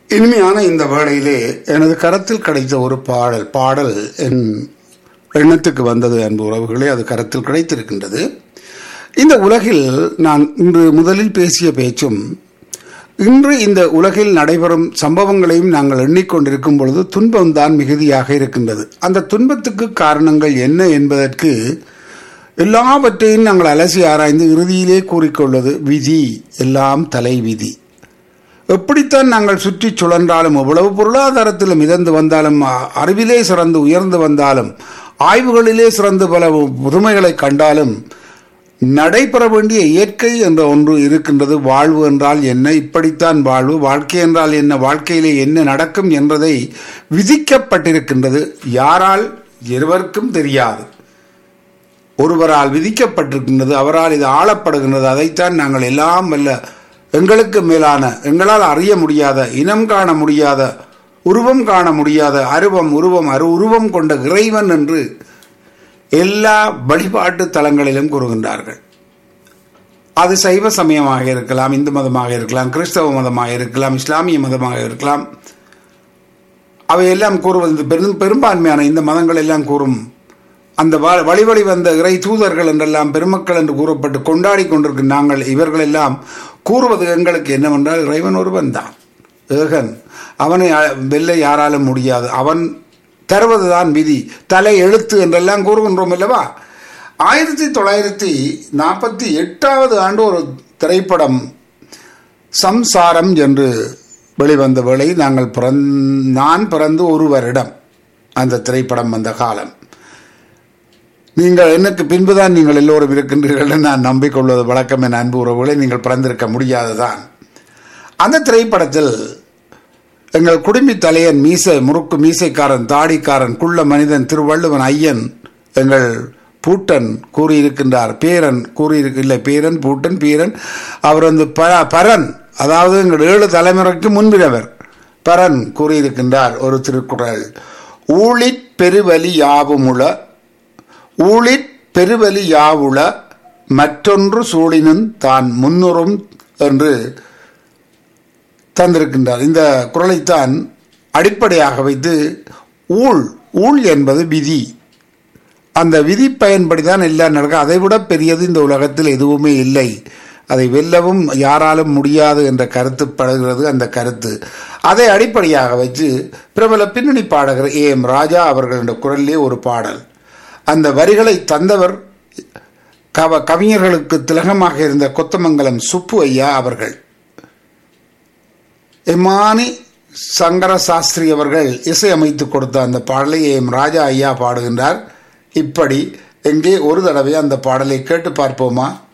இனிமையான இந்த வேளையிலே எனது கரத்தில் கிடைத்த ஒரு பாடல் பாடல் என் எண்ணத்துக்கு வந்தது அன்பு உறவுகளே அது கரத்தில் கிடைத்திருக்கின்றது இந்த உலகில் நான் இன்று முதலில் பேசிய பேச்சும் இன்று இந்த உலகில் நடைபெறும் சம்பவங்களையும் நாங்கள் எண்ணிக்கொண்டிருக்கும் பொழுது துன்பம்தான் மிகுதியாக இருக்கின்றது அந்த துன்பத்துக்கு காரணங்கள் என்ன என்பதற்கு எல்லாவற்றையும் நாங்கள் அலசி ஆராய்ந்து இறுதியிலே கூறிக்கொள்வது விதி எல்லாம் தலை விதி எப்படித்தான் நாங்கள் சுற்றி சுழன்றாலும் எவ்வளவு பொருளாதாரத்தில் மிதந்து வந்தாலும் அறிவிலே சிறந்து உயர்ந்து வந்தாலும் ஆய்வுகளிலே சிறந்து பல புதுமைகளை கண்டாலும் நடைபெற வேண்டிய இயற்கை என்ற ஒன்று இருக்கின்றது வாழ்வு என்றால் என்ன இப்படித்தான் வாழ்வு வாழ்க்கை என்றால் என்ன வாழ்க்கையிலே என்ன நடக்கும் என்பதை விதிக்கப்பட்டிருக்கின்றது யாரால் இருவருக்கும் தெரியாது ஒருவரால் விதிக்கப்பட்டிருக்கின்றது அவரால் இது ஆளப்படுகின்றது அதைத்தான் நாங்கள் எல்லாம் வல்ல எங்களுக்கு மேலான எங்களால் அறிய முடியாத இனம் காண முடியாத உருவம் காண முடியாத அருவம் உருவம் அரு உருவம் கொண்ட இறைவன் என்று எல்லா வழிபாட்டு தலங்களிலும் கூறுகின்றார்கள் அது சைவ சமயமாக இருக்கலாம் இந்து மதமாக இருக்கலாம் கிறிஸ்தவ மதமாக இருக்கலாம் இஸ்லாமிய மதமாக இருக்கலாம் அவையெல்லாம் கூறுவது பெரும் பெரும்பான்மையான இந்த மதங்கள் எல்லாம் கூறும் அந்த வழி வழி வந்த இறை தூதர்கள் என்றெல்லாம் பெருமக்கள் என்று கூறப்பட்டு கொண்டாடி கொண்டிருக்கும் நாங்கள் இவர்கள் எல்லாம் கூறுவது எங்களுக்கு என்னவென்றால் இறைவன் ஒருவன் தான் ஏகன் அவனை வெல்ல யாராலும் முடியாது அவன் தருவதுதான் விதி தலை எழுத்து என்றெல்லாம் கூறுகின்றோம் அல்லவா ஆயிரத்தி தொள்ளாயிரத்தி நாற்பத்தி எட்டாவது ஆண்டு ஒரு திரைப்படம் சம்சாரம் என்று வெளிவந்த வேளை நாங்கள் பிறந் நான் பிறந்து ஒரு வருடம் அந்த திரைப்படம் வந்த காலம் நீங்கள் எனக்கு பின்புதான் நீங்கள் எல்லோரும் இருக்கின்றீர்கள் நான் நம்பிக்கொள்வது வழக்கம் என் அன்பு உறவுகளை நீங்கள் பிறந்திருக்க முடியாதுதான் அந்த திரைப்படத்தில் எங்கள் குடும்பி தலையன் மீசை முறுக்கு மீசைக்காரன் தாடிக்காரன் குள்ள மனிதன் திருவள்ளுவன் ஐயன் எங்கள் பூட்டன் கூறியிருக்கின்றார் பேரன் கூறியிருக்கு இல்லை பேரன் பூட்டன் பீரன் அவர் வந்து பரன் அதாவது எங்கள் ஏழு தலைமுறைக்கு முன்பினவர் பரன் கூறியிருக்கின்றார் ஒரு திருக்குறள் ஊழிற் பெருவலி யாவுமுள ஊழிற் பெருவலி யாவுள மற்றொன்று சூழினும் தான் முன்னுறும் என்று தந்திருக்கின்றார் இந்த குரலைத்தான் அடிப்படையாக வைத்து ஊழ் ஊழ் என்பது விதி அந்த விதி பயன்படி தான் எல்லாம் நடக்கும் அதை விட பெரியது இந்த உலகத்தில் எதுவுமே இல்லை அதை வெல்லவும் யாராலும் முடியாது என்ற கருத்து படுகிறது அந்த கருத்து அதை அடிப்படையாக வச்சு பிரபல பின்னணி பாடகர் ஏ எம் ராஜா அவர்களுடைய குரலிலே ஒரு பாடல் அந்த வரிகளை தந்தவர் கவ கவிஞர்களுக்கு திலகமாக இருந்த கொத்தமங்கலம் சுப்பு ஐயா அவர்கள் எமானி சங்கர சாஸ்திரி அவர்கள் இசையமைத்து கொடுத்த அந்த பாடலை எம் ராஜா ஐயா பாடுகின்றார் இப்படி எங்கே ஒரு தடவை அந்த பாடலை கேட்டு பார்ப்போமா